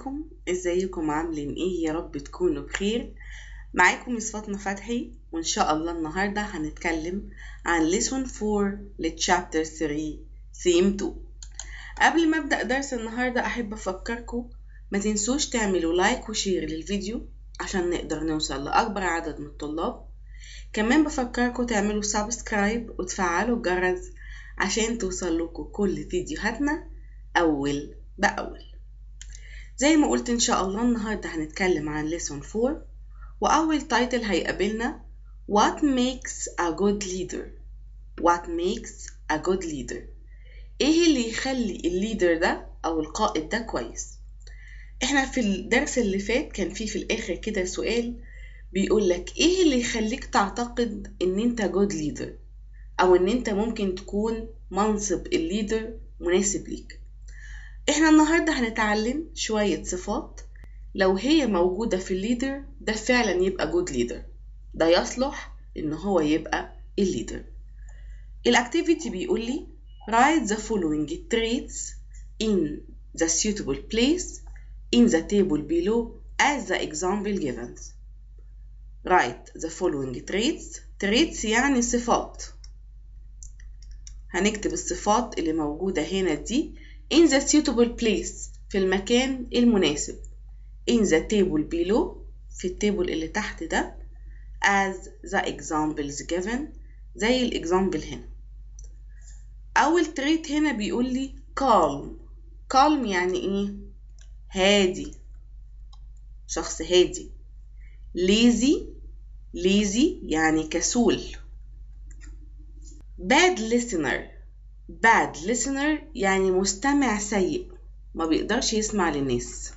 ازيكم ازيكم عاملين ايه يا رب تكونوا بخير معاكم مس فاطمة فتحي وان شاء الله النهاردة هنتكلم عن lesson 4 للchapter 3 theme 2 قبل ما ابدأ درس النهاردة احب افكركم ما تنسوش تعملوا لايك وشير للفيديو عشان نقدر نوصل لأكبر عدد من الطلاب كمان بفكركم تعملوا سبسكرايب وتفعلوا الجرس عشان توصل لكم كل فيديوهاتنا أول بأول زي ما قلت إن شاء الله النهاردة هنتكلم عن lesson 4 وأول تايتل هيقابلنا What makes a good leader What makes a good leader إيه اللي يخلي الليدر ده أو القائد ده كويس إحنا في الدرس اللي فات كان فيه في الآخر كده سؤال بيقول لك إيه اللي يخليك تعتقد إن أنت good leader أو إن أنت ممكن تكون منصب الليدر مناسب ليك احنا النهاردة هنتعلم شوية صفات لو هي موجودة في الليدر ده فعلا يبقى جود ليدر ده يصلح ان هو يبقى الليدر الاكتيفيتي بيقول لي write the following traits in the suitable place in the table below as the example given write the following traits traits يعني صفات هنكتب الصفات اللي موجودة هنا دي in the suitable place في المكان المناسب in the table below في التيبل اللي تحت ده as the examples given زي الإكزامبل هنا أول تريت هنا بيقول لي calm calm يعني إيه؟ هادي شخص هادي lazy lazy يعني كسول bad listener bad listener يعني مستمع سيء ما بيقدرش يسمع للناس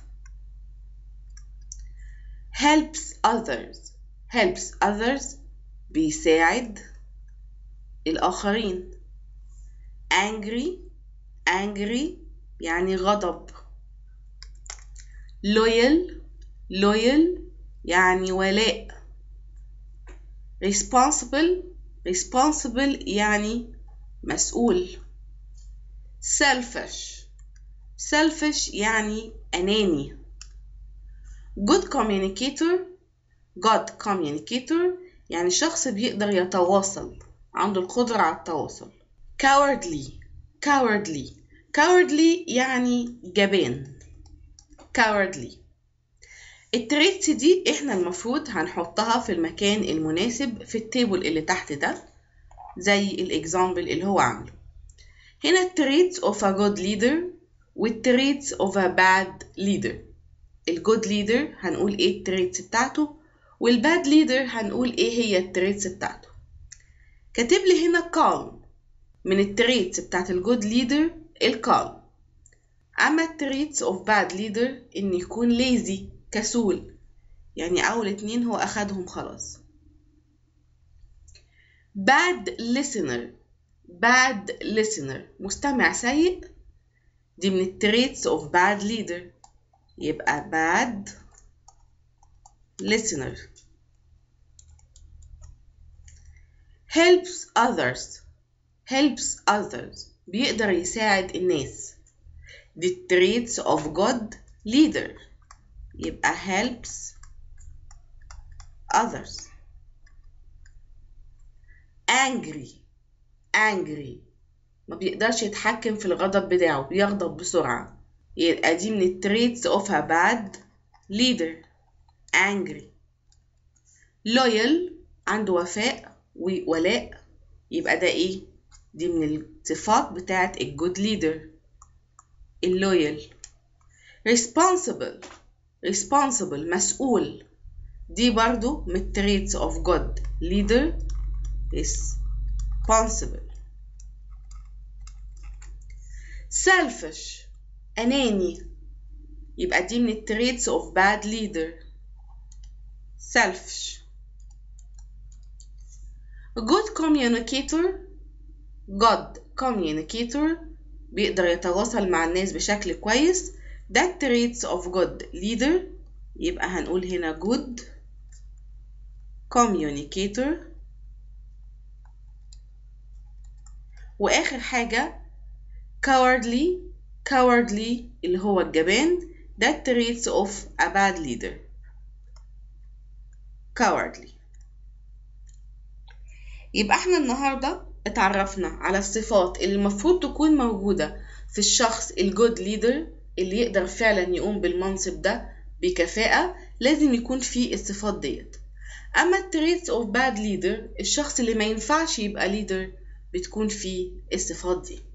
helps others helps others بيساعد الآخرين angry angry يعني غضب loyal loyal يعني ولاء responsible responsible يعني مسؤول selfish selfish يعني أناني good communicator good communicator يعني شخص بيقدر يتواصل عنده القدرة على التواصل cowardly cowardly cowardly يعني جبان cowardly التريتس دي احنا المفروض هنحطها في المكان المناسب في التيبل اللي تحت ده زي الاكزامبل اللي هو عامله هنا التريتس of a good leader والتريتس of a bad leader الجود ليدر هنقول ايه التريتس بتاعته والباد ليدر هنقول ايه هي التريتس بتاعته كاتب لي هنا calm من التريتس بتاعت الجود ليدر الكالم اما التريتس of bad leader ان يكون lazy كسول يعني اول اتنين هو اخدهم خلاص bad listener bad listener مستمع سيء دي من التريتس of bad leader يبقى bad listener helps others helps others بيقدر يساعد الناس دي traits of good leader يبقى helps others angry angry ما بيقدرش يتحكم في الغضب بتاعه بيغضب بسرعة يبقى دي من التريتس of a bad leader angry loyal عنده وفاء وولاء يبقى ده ايه دي من الصفات بتاعت الجود ليدر اللويال responsible responsible مسؤول دي برضو من التريتس of good leader responsible selfish أناني يبقى دي من التريتس of bad leader selfish good communicator good communicator بيقدر يتواصل مع الناس بشكل كويس ده traits of good leader يبقى هنقول هنا good communicator وآخر حاجة cowardly cowardly اللي هو الجبان that traits of a bad leader cowardly يبقى احنا النهاردة اتعرفنا على الصفات اللي المفروض تكون موجودة في الشخص الجود ليدر اللي يقدر فعلا يقوم بالمنصب ده بكفاءة لازم يكون فيه الصفات ديت أما التريتس of bad leader الشخص اللي ما ينفعش يبقى leader بتكون فيه الصفات دي